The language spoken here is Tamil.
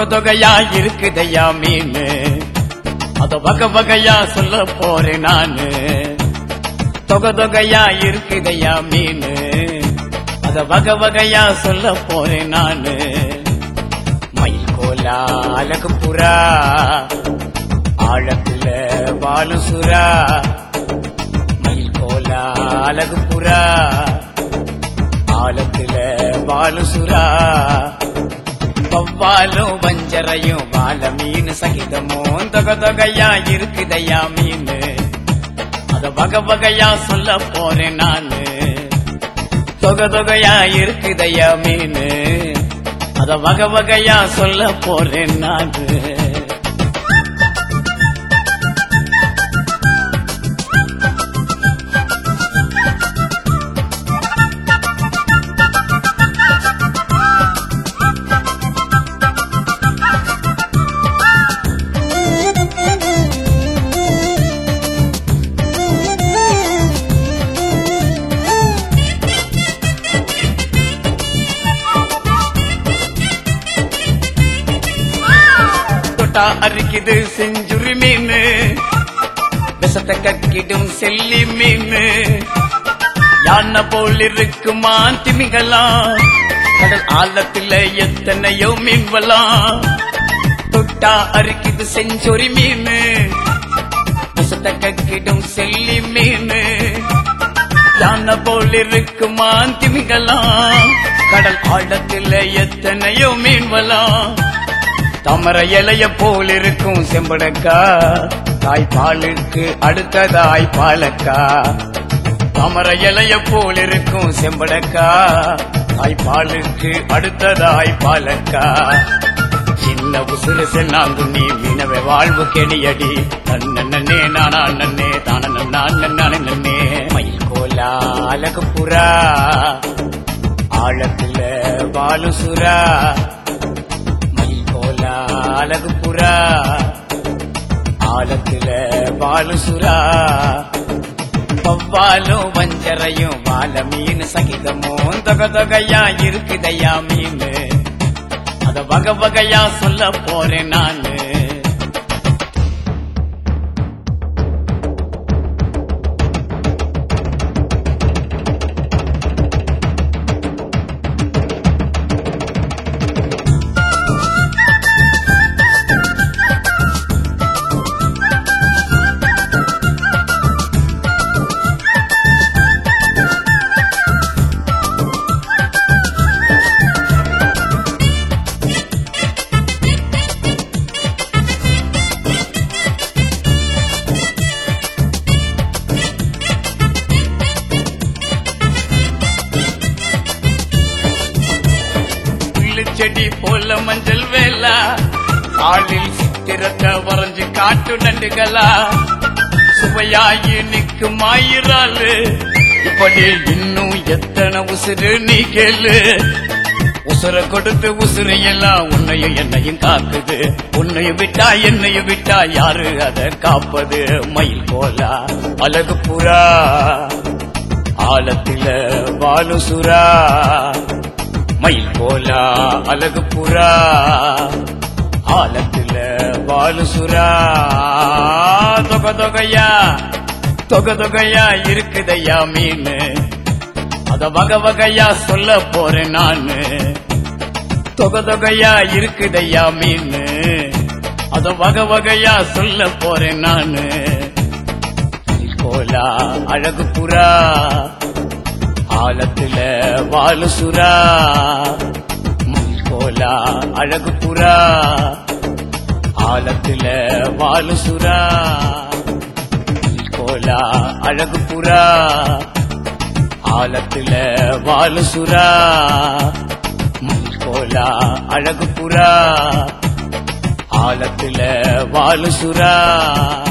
தொகையா இருக்குதையா மீன் அத வகை வகையா சொல்ல போறேன் நானு தொகை தொகையா இருக்குதையா மீன் அத வகை வகையா சொல்ல போறேன் நானு மயில் கோலா அழகு புறா ஆழத்துல வாழும் சுறா மயில் கோலா அழகு புறா ஆழத்துல வாழும் சுறா வவ்வாலும் வஞ்சரையும் வாழ மீன் சகிதமும் தொகை தொகையா இருக்குதையா மீன் அத வகை வகையா சொல்ல போறேன் நானு தொகை தொகையா இருக்குதையா மீன் அத வகை வகையா சொல்ல போறேன் நானு தொட்டா அரிக்குது செஞ்சுரி மீன் விஷத்தை கக்கிடும் செல்லி மீன் யானை போல் இருக்குமா திமிங்கலாம் கடல் ஆழத்துல எத்தனையோ மீன்வலாம் தொட்டா அரிக்குது செஞ்சுரி மீன் விஷத்தை கக்கிடும் செல்லி மீன் யானை போல் இருக்குமா திமிங்கலாம் கடல் ஆழத்துல எத்தனையோ மீன்வலாம் தமர இலைய போல் இருக்கும் செம்படக்கா தாய்ப்பாலுக்கு அடுத்ததாய் பாலக்கா தமர இலைய போல் இருக்கும் செம்படக்கா தாய்ப்பாலுக்கு அடுத்ததாய் பாலக்கா சின்ன உசுறு சென்னாங்கு நீ மீனவை வாழ்வு கெடியடி நன்னே நானா நன்னே தான நான் நானே நன்னே மயில் கோலா அழகு புறா ஆழத்துல வாழும் சுறா மயில் கோலா அழகு புறா ஆழத்துல வாழு சுறா வவ்வாலும் வஞ்சரையும் வாழ மீன் சகிதமும் தொகை தொகையா இருக்குதையா மீன் அத வகை வகையா சொல்ல போறேன் நானு புல்லு செடி போல மஞ்சள் வேலா ஆளில் சித்திரத்தை வரைஞ்சு காட்டு நண்டுகளா சுவையாயி நிற்கும் ஆயிராளு இப்படி இன்னும் எத்தனை உசுறு நீ கேளு உசுர கொடுத்து உசுறு எல்லாம் உன்னையும் என்னையும் காக்குது உன்னையும் விட்டா என்னையும் விட்டா யாரு அதை காப்பது மயில் போலா அழகு புறா ஆழத்தில வாழு சுறா மயில் போலா அழகு புறா ஆழத்துல வாழு சுறா தொகை தொகையா தொகை தொகையா இருக்குதையா மீன் அத வகை வகையா சொல்ல போறேன் நானு தொகை தொகையா இருக்குதையா மீன் அத வகை வகையா சொல்ல போறேன் நானு மயில் போலா அழகு புறா ஆழத்துல வாழு சுறா மயில் கோலா அழகு புறா ஆழத்துல வாழு சுறா மயில் கோலா அழகு புறா ஆழத்துல வாழு சுறா மயில் கோலா அழகு புறா ஆழத்துல வாழு சுறா